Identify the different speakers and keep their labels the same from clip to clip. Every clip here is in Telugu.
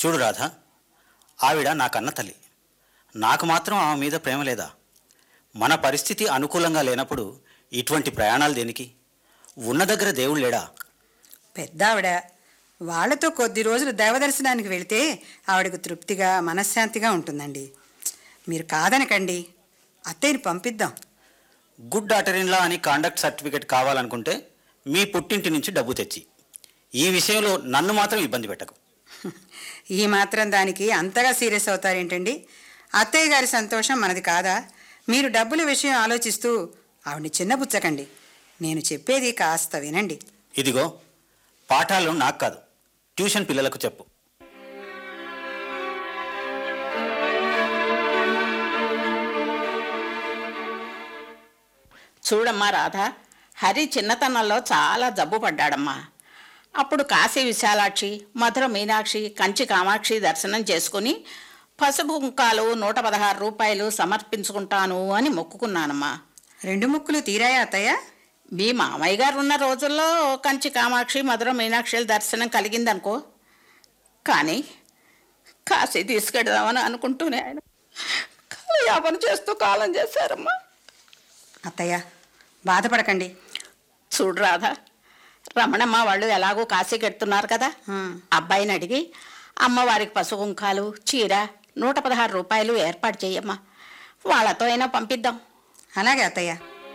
Speaker 1: చూడు రాధ ఆవిడ నా కన్న తల్లి నాకు మాత్రం ఆమె మీద ప్రేమ లేదా మన పరిస్థితి అనుకూలంగా లేనప్పుడు ఇటువంటి ప్రయాణాలు దేనికి ఉన్న దగ్గర దేవుడు లేడా
Speaker 2: పెద్ద ఆవిడ వాళ్ళతో కొద్ది రోజులు దైవదర్శనానికి వెళితే ఆవిడకు తృప్తిగా మనశ్శాంతిగా ఉంటుందండి మీరు కాదనకండి అత్తయ్యని పంపిద్దాం
Speaker 1: గుడ్ డాటర్ ఇన్లా అని కాండక్ట్ సర్టిఫికేట్ కావాలనుకుంటే మీ పుట్టింటి నుంచి డబ్బు తెచ్చి ఈ విషయంలో నన్ను మాత్రం ఇబ్బంది పెట్టకు
Speaker 2: ఈ మాత్రం దానికి అంతగా సీరియస్ అవుతారేంటండి అత్తయ్య గారి సంతోషం మనది కాదా మీరు డబ్బుల విషయం ఆలోచిస్తూ ఆవిడని చిన్నబుచ్చకండి నేను చెప్పేది కాస్త వినండి
Speaker 1: ఇదిగో పాఠాలు నాకు కాదు ట్యూషన్ పిల్లలకు చెప్పు
Speaker 3: చూడమ్మా రాధ హరి చిన్నతనంలో చాలా జబ్బు పడ్డాడమ్మా అప్పుడు కాశీ విశాలాక్షి మధుర మీనాక్షి కంచి కామాక్షి దర్శనం చేసుకుని పసుపు కుంకాలు నూట పదహారు రూపాయలు సమర్పించుకుంటాను అని మొక్కుకున్నానమ్మా
Speaker 2: రెండు ముక్కులు తీరాయా అత్తయ్య
Speaker 3: మీ మామయ్య గారు ఉన్న రోజుల్లో కంచి కామాక్షి మధుర మీనాక్షిల దర్శనం కలిగిందనుకో కానీ కాశీ తీసుకెడదామని అనుకుంటూనే ఆయన కాలయాపన చేస్తూ కాలం చేశారమ్మా
Speaker 2: అత్తయ్య బాధపడకండి
Speaker 3: చూడు రాధా రమణమ్మ వాళ్ళు ఎలాగో కాశీకి ఎడుతున్నారు కదా
Speaker 2: ఆ.
Speaker 3: అబ్బాయిని అడిగి అమ్మవారికి పసుపు కుంకాలు చీర నూట పదహారు రూపాయలు ఏర్పాటు చేయమ్మా వాళ్ళతో అయినా పంపిద్దాం
Speaker 2: అలాగే అత్తయ్య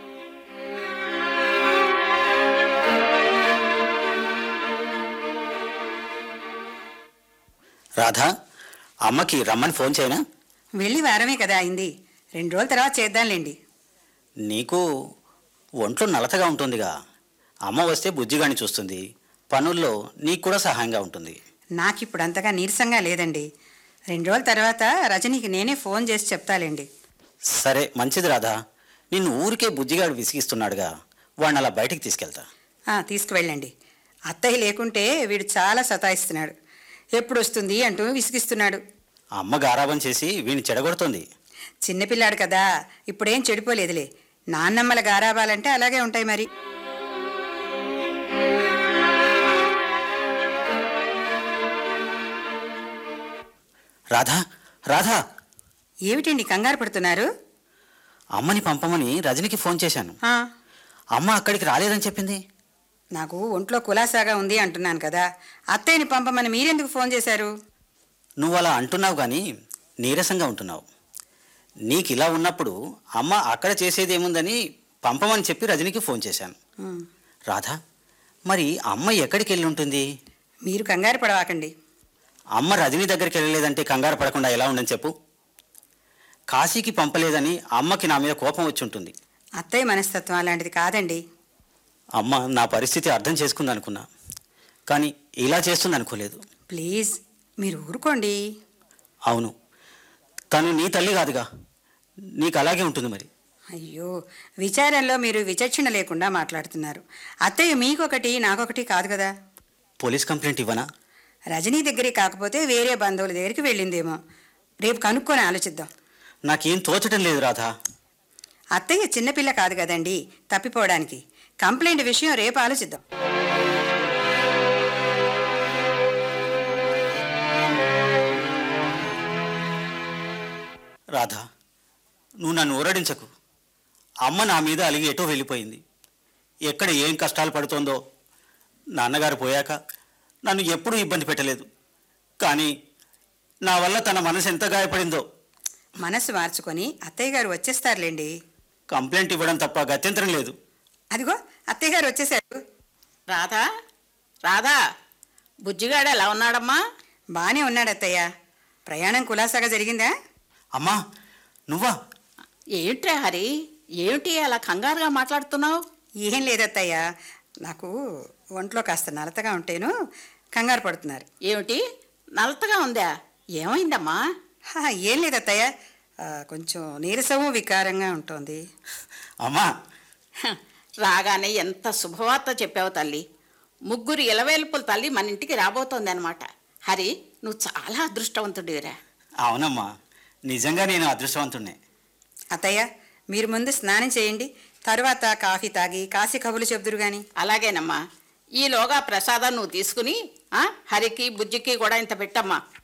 Speaker 1: రాధ అమ్మకి రమ్మని ఫోన్ చేయనా
Speaker 2: వెళ్ళి వారమే కదా అయింది రెండు రోజుల తర్వాత చేద్దాంలేండి
Speaker 1: నీకు ఒంట్లో నలతగా ఉంటుందిగా అమ్మ వస్తే బుజ్జిగాని చూస్తుంది పనుల్లో నీకు కూడా సహాయంగా ఉంటుంది
Speaker 2: నాకు ఇప్పుడు అంతగా నీరసంగా లేదండి రెండు రోజుల తర్వాత రజనీకి నేనే ఫోన్ చేసి చెప్తాలేండి
Speaker 1: సరే మంచిది రాధా నిన్ను ఊరికే బుజ్జిగాడు విసిగిస్తున్నాడుగా వాడిని అలా బయటికి తీసుకెళ్తా
Speaker 2: ఆ, తీసుకువెళ్ళండి అత్తయ్య లేకుంటే వీడు చాలా సతాయిస్తున్నాడు ఎప్పుడు వస్తుంది అంటూ విసిగిస్తున్నాడు
Speaker 1: అమ్మ గారాబం చేసి వీడిని చెడగొడుతుంది
Speaker 2: చిన్నపిల్లాడు కదా ఇప్పుడేం చెడిపోలేదులే నాన్నమ్మల గారాబాలంటే అలాగే ఉంటాయి మరి
Speaker 1: రాధా రాధా
Speaker 2: ఏమిటండి కంగారు పడుతున్నారు
Speaker 1: అమ్మని పంపమని రజనికి ఫోన్ చేశాను
Speaker 2: ఆ,
Speaker 1: అమ్మ అక్కడికి రాలేదని చెప్పింది
Speaker 2: నాకు ఒంట్లో కులాసాగా ఉంది అంటున్నాను కదా అత్తయ్యని పంపమని మీరెందుకు ఫోన్ చేశారు
Speaker 1: నువ్వు అలా అంటున్నావు కానీ నీరసంగా ఉంటున్నావు నీకు ఇలా ఉన్నప్పుడు అమ్మ అక్కడ చేసేది ఏముందని పంపమని చెప్పి రజనికి ఫోన్ చేశాను
Speaker 2: ఉమ్,
Speaker 1: రాధా మరి అమ్మ ఎక్కడికి వెళ్ళి ఉంటుంది
Speaker 2: మీరు కంగారు పడవాకండి
Speaker 1: అమ్మ రజని దగ్గరికి వెళ్ళలేదంటే కంగారు పడకుండా ఎలా ఉండని చెప్పు కాశీకి పంపలేదని అమ్మకి నా మీద కోపం వచ్చి ఉంటుంది
Speaker 2: అత్తయ్య మనస్తత్వం అలాంటిది కాదండి
Speaker 1: అమ్మ నా పరిస్థితి అర్థం చేసుకుంది అనుకున్నా కానీ ఇలా చేస్తుంది అనుకోలేదు
Speaker 2: ప్లీజ్ మీరు ఊరుకోండి
Speaker 1: అవును తను నీ తల్లి కాదుగా నీకు అలాగే ఉంటుంది మరి
Speaker 2: అయ్యో విచారంలో మీరు విచక్షణ లేకుండా మాట్లాడుతున్నారు అత్తయ్య మీకొకటి నాకొకటి కాదు కదా
Speaker 1: పోలీస్ కంప్లైంట్ ఇవ్వనా
Speaker 2: రజనీ దగ్గరికి కాకపోతే వేరే బంధువుల దగ్గరికి వెళ్ళిందేమో రేపు కనుక్కొని ఆలోచిద్దాం
Speaker 1: నాకేం తోచడం లేదు రాధా
Speaker 2: అత్తయ్య చిన్నపిల్ల కాదు కదండి తప్పిపోవడానికి కంప్లైంట్ విషయం రేపు ఆలోచిద్దాం
Speaker 1: రాధా నువ్వు నన్ను ఊరడించకు అమ్మ నా మీద అలిగి ఎటో వెళ్ళిపోయింది ఎక్కడ ఏం కష్టాలు పడుతోందో నాన్నగారు పోయాక నన్ను ఎప్పుడూ ఇబ్బంది పెట్టలేదు కానీ నా వల్ల తన మనసు ఎంత గాయపడిందో
Speaker 2: మనసు మార్చుకొని అత్తయ్య గారు వచ్చేస్తారులేండి
Speaker 1: కంప్లైంట్ ఇవ్వడం తప్ప గత్యంతరం లేదు
Speaker 2: అదిగో అత్తయ్య గారు వచ్చేసారు
Speaker 3: రాధా రాధా బుజ్జిగాడు ఎలా ఉన్నాడమ్మా
Speaker 2: బాగానే ఉన్నాడు అత్తయ్య ప్రయాణం కులాసాగా జరిగిందా
Speaker 1: అమ్మా నువ్వా
Speaker 3: ఏమిట్రా హరి ఏమిటి అలా కంగారుగా మాట్లాడుతున్నావు
Speaker 2: ఏం లేదత్తయ్య నాకు ఒంట్లో కాస్త నలతగా ఉంటేను కంగారు పడుతున్నారు
Speaker 3: ఏమిటి నలతగా ఉందా ఏమైందమ్మా
Speaker 2: హా, ఏం లేదత్తయ్య ఆ, కొంచెం నీరసము వికారంగా ఉంటుంది
Speaker 1: అమ్మా
Speaker 3: హ, రాగానే ఎంత శుభవార్త చెప్పావు తల్లి ముగ్గురు ఇలవేల్పుల తల్లి మన ఇంటికి రాబోతోంది అనమాట హరి నువ్వు చాలా అదృష్టవంతుడివిరా
Speaker 1: అవునమ్మా నిజంగా నేను అదృష్టవంతుణ్ణే
Speaker 2: అత్తయ్య మీరు ముందు స్నానం చేయండి తరువాత కాఫీ తాగి కాశీ కబులు చెబుదురు గాని
Speaker 3: అలాగేనమ్మా ఈలోగా ప్రసాదం నువ్వు తీసుకుని ఆ, హరికి బుజ్జికి కూడా ఇంత పెట్టమ్మా